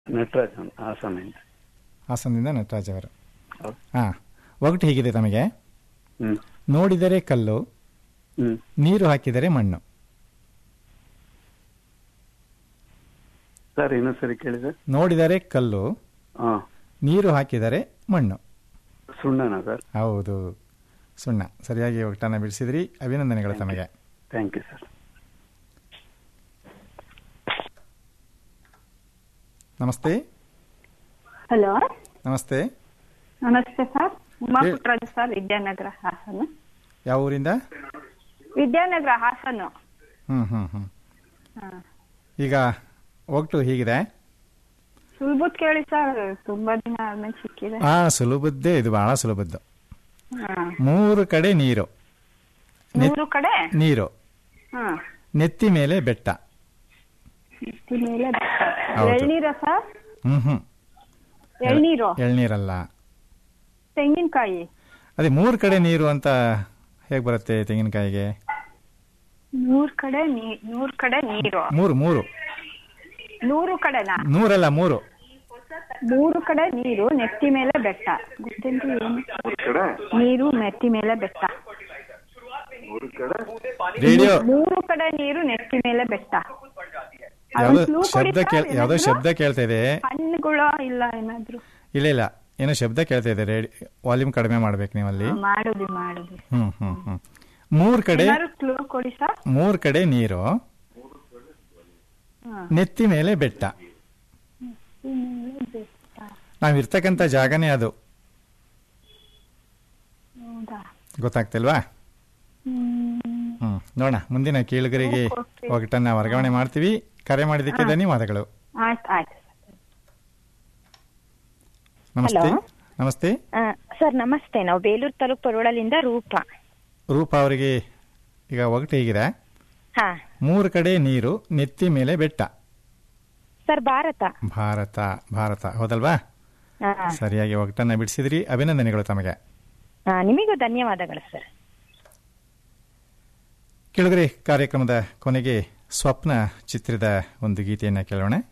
ನಟರಾಜ್ ಅಂತ ಹಾಸನಿಂದ ಹಾಸನದಿಂದ ನಟರಾಜ್ ಅವರು ಹೌದು. ಹಾಂ ಒಗಟು ಹೀಗಿದೆ ತಮಗೆ ಹ್ಮ್ ನೋಡಿದರೆ ಕಲ್ಲು ಹ್ಮ್ ನೀರು ಹಾಕಿದರೆ ಮಣ್ಣು ಸರ್ ಇನ್ನೊಂದ್ಸರಿ ಕೇಳಿದೆ ನೋಡಿದರೆ ಕಲ್ಲು ಹಾ ನೀರು ಹಾಕಿದರೆ ಮಣ್ಣು ಸುಣ್ಣನಾ ಸರ್ ಹೌದು ಸುಣ್ಣ ಸರಿಯಾಗಿ ಒಗಟನ್ನು ಬಿಡಿಸಿದ್ರಿ ಅಭಿನಂದನೆಗಳು ತಮಗೆ ಥ್ಯಾಂಕ್ ಯು ಸರ್ ನಮಸ್ತೆ ಹಲೋ ನಮಸ್ತೆ ನಮಸ್ತೆ ಸರ್ ಉಮಾ ಪುಟ್ಟರಾಜು ಸರ್ ವಿದ್ಯಾನಗರ ಹಾಸನ ಯಾವ ಊರಿಂದ ವಿದ್ಯಾನಗರ ಹಾಸನ ಹ್ಮ್ ಹ್ಮ್ ಹ್ಮ್ ಈಗ ಒಗಟು ಹೀಗಿದೆ ಸುಲಭದ್ ಕೇಳಿ ಸರ್ ತುಂಬಾ ದಿನ ಆದ್ಮೇಲೆ ಸಿಕ್ಕಿದೆ ಆ ಸುಲಭದ್ದೇ ಇದು ಬಹಳ ಸುಲಭದ್ದು ಹಾ. ಮೂರು ಕಡೆ ನೀರು ನೆತ್- ಮೂರು ಕಡೆ ನೀರು ಹಾ ನೆತ್ತಿ ಮೇಲೆ ಬೆಟ್ಟ ನೆತ್ತಿ ಮೇಲೆ ಬೆಟ್ಟ. ಹೌದು. ಎಳ್ನೀರ ಸರ್ ಹ್ಮ್ ಹ್ಮ್ ಎಳ್ನೀರು ಎಳ್ನೀರಲ್ಲ ತೆಂಗಿನಕಾಯಿ ಅದೇ ಮೂರು ಕಡೆ ನೀರು ಅಂತ ಹೇಗೆ ಬರುತ್ತೆ ತೆಂಗಿನಕಾಯಿಗೆ ಮೂರ್ ಕಡೆ ನೀ- ಮೂರ್ ಕಡೆ ನೀರು ಮೂರು ಮೂರು ನೂರು ಕಡೆನಾ ನೂರಲ್ಲ ಮೂರು ಮೂರು ಕಡೆ ನೀರು ನೆತ್ತಿ ಮೇಲೆ ಬೆಟ್ಟ ಗೊತ್ತೇನ್ರಿ ಏನು ನೀರು ನೆತ್ತಿ ಮೇಲೆ ಬೆಟ್ಟ ರೇಡಿಯೋ ಮೂರು ಕಡೆ ನೀರು ನೆತ್ತಿ ಮೇಲೆ ಬೆಟ್ಟ ಯಾವ್ದೋ ಅದೊಂದ್ clue ಕೊಡಿ ಶಬ್ದ sir, ಕೇಳ್ ಯಾವ್ದೋ ಏನಾದ್ರು? ಶಬ್ದ ಕೇಳ್ತಾ ಇದೆ ಹಣ್ಣುಗಳು ಇಲ್ಲ ಏನಾದ್ರು ಇಲ್ಲ ಇಲ್ಲ ಏನೋ ಶಬ್ದ ಕೇಳ್ತಾ ಇದೆ ರೇಡಿ ವಾಲ್ಯೂಮ್ ಕಡಿಮೆ ಮಾಡ್ಬೇಕು ನೀವಲ್ಲಿ ಮಾಡುದು ಮಾಡುದು ಹ್ಮ್ ಹ್ಮ್ ಹ್ಮ್ ಮೂರ್ ಕಡೆ ಏನಾದ್ರು ಕ್ಲೂ ಕೊಡಿ ಸರ್ ಮೂರ್ ಕಡೆ ನೀರು ನೆತ್ತಿ ಮೇಲೆ ಬೆಟ್ಟ ನಾವಿರ್ತಕ್ಕಂಥ ಜಾಗನೇ ಅದು ಹೌದಾ ಗೊತ್ತಾಗ್ತಿಲ್ವಾ ಹ್ಮ್. ಹ್ಮ್ ನೋಡೋಣ ಮುಂದಿನ ಕೀಳುಗರಿಗೆ Okay. ಒಗಟನ್ನ ವರ್ಗಾವಣೆ ಮಾಡ್ತೀವಿ ಕರೆ ಮಾಡಿದ್ದಕ್ಕೆ ಧನ್ಯವಾದಗಳು ಆಯ್ತು ಆಯ್ತು ನಮಸ್ತೆ Hello. ನಮಸ್ತೆ ಆ, ಸರ್ ನಮಸ್ತೆ ನಾವು ಬೇಲೂರು ತಾಲೂಕು ಪರೋಳಲಿಂದ ರೂಪ ರೂಪ ಅವರಿಗೆ ಈಗ ಒಗಟು ಹೀಗಿದೆ ಹಾ ಮೂರು ಕಡೆ ನೀರು ನೆತ್ತಿ ಮೇಲೆ ಬೆಟ್ಟ ಸರ್ ಭಾರತ ಭಾರತ ಭಾರತ ಹೌದಲ್ವಾ ಆ, ಸರಿಯಾಗಿ ಒಗಟನ್ನ ಬಿಡಿಸಿದ್ರಿ ಅಭಿನಂದನೆಗಳು ತಮಗೆ ಆ, ನಿಮಗೂ ಧನ್ಯವಾದಗಳು ಸರ್ ಕೆಳಗರೆ ಕಾರ್ಯಕ್ರಮದ ಕೊನೆಗೆ ಸ್ವಪ್ನ ಚಿತ್ರದ ಒಂದು ಗೀತೆಯನ್ನು ಕೇಳೋಣ